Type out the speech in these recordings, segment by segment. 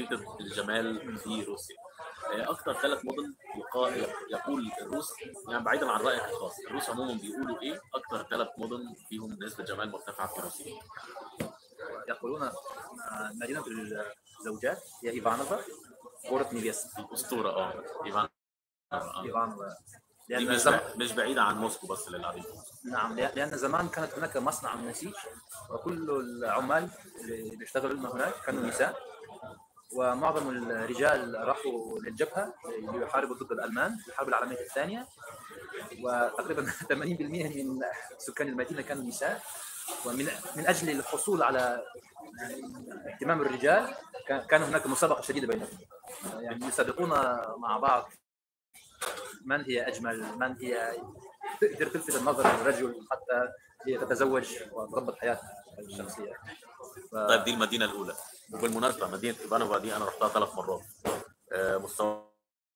مدينه الجمال في روسيا آه، اكتر ثلاث مدن يقا- يقول الروس يعني بعيدا عن رايك الخاص الروس عموما بيقولوا ايه اكتر ثلاث مدن فيهم نسبه جمال مرتفعه في روسيا يقولون آه، مدينة الزوجات هي إيفانوفا غورة نيفيس الاسطوره اه ايفان آه. إيفانوفا دي لأن مش زم... مش بعيده عن موسكو بس للعبيد نعم لأ- لأن زمان كانت هناك مصنع من النسيج وكل العمال اللي بيشتغلون هناك كانوا نساء ومعظم الرجال راحوا للجبهة ليحاربوا ضد الألمان في الحرب العالمية الثانية وتقريبا 80% من سكان المدينة كانوا نساء ومن من أجل الحصول على يعني اهتمام الرجال كان كان هناك مسابقة شديدة بينهم يعني يسابقون مع بعض من هي أجمل من هي تقدر تلفت النظر للرجل حتى هي تتزوج وتربط حياتها الشخصية ف... طيب دي المدينه الاولى وبالمناسبه مدينه ايفانوفا دي انا رحتها ثلاث مرات آه، مستوى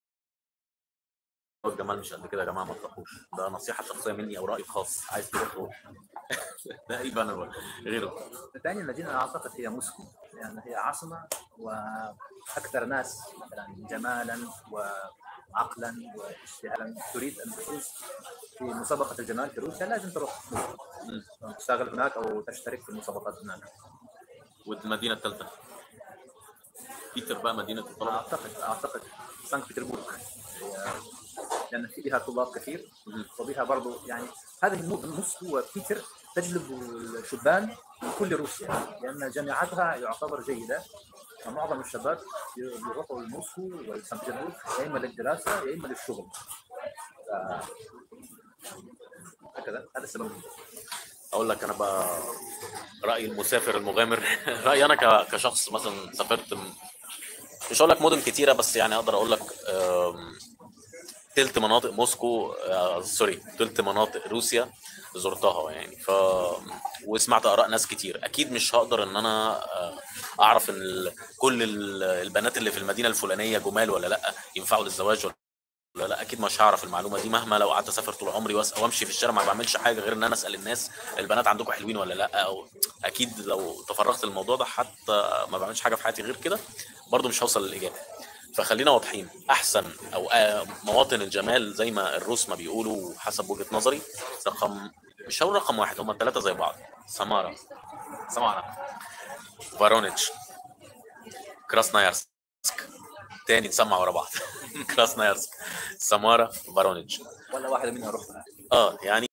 الجمال مش قد كده يا جماعه ما تروحوش ده نصيحه شخصيه مني او راي خاص عايز تروح روح ده ايفانوفا غيره ثاني المدينة أعتقد هي موسكو لأن هي عاصمة وأكثر ناس مثلا جمالا وعقلا واشتهالا تريد أن تفوز في مسابقة الجمال في روسيا لازم تروح موسكو تشتغل هناك أو تشترك في المسابقات هناك والمدينه الثالثه بيتر بقى مدينه الطلبه أعتقد أعتقد سانكت بطرسبورغ هي- لأن فيها طلاب كثير مهم. وبها برضو يعني هذه مو- موسكو وبيتر تجلب الشبان من كل روسيا لأن جامعاتها يعتبر جيدة ومعظم الشباب يروحوا لموسكو وسان بطرسبورغ يا إما للدراسة يا إما للشغل ف- هكذا هذا السبب اقول لك انا بقى راي المسافر المغامر رايي انا ك- كشخص مثلا سافرت م- مش هقول لك مدن كتيره بس يعني اقدر اقول لك آم، تلت مناطق موسكو آه، سوري تلت مناطق روسيا زرتها يعني ف وسمعت اراء ناس كتير اكيد مش هقدر ان انا آه، اعرف ان ال... كل ال- البنات اللي في المدينه الفلانيه جمال ولا لا ينفعوا للزواج ولا لا لا اكيد مش هعرف المعلومه دي مهما لو قعدت اسافر طول عمري وأس- وامشي في الشارع ما بعملش حاجه غير ان انا اسال الناس البنات عندكم حلوين ولا لا او اكيد لو تفرغت الموضوع ده حتى ما بعملش حاجه في حياتي غير كده برضو مش هوصل للاجابه فخلينا واضحين احسن او آه، مواطن الجمال زي ما الروس ما بيقولوا حسب وجهه نظري رقم مش هقول رقم واحد هم الثلاثه زي بعض سمارا سمارا فارونيتش كراسنايرسك تاني نسمع ورا بعض كراسنايرسك سمارا فارونيتش ولا واحدة منها رحتها اه يعني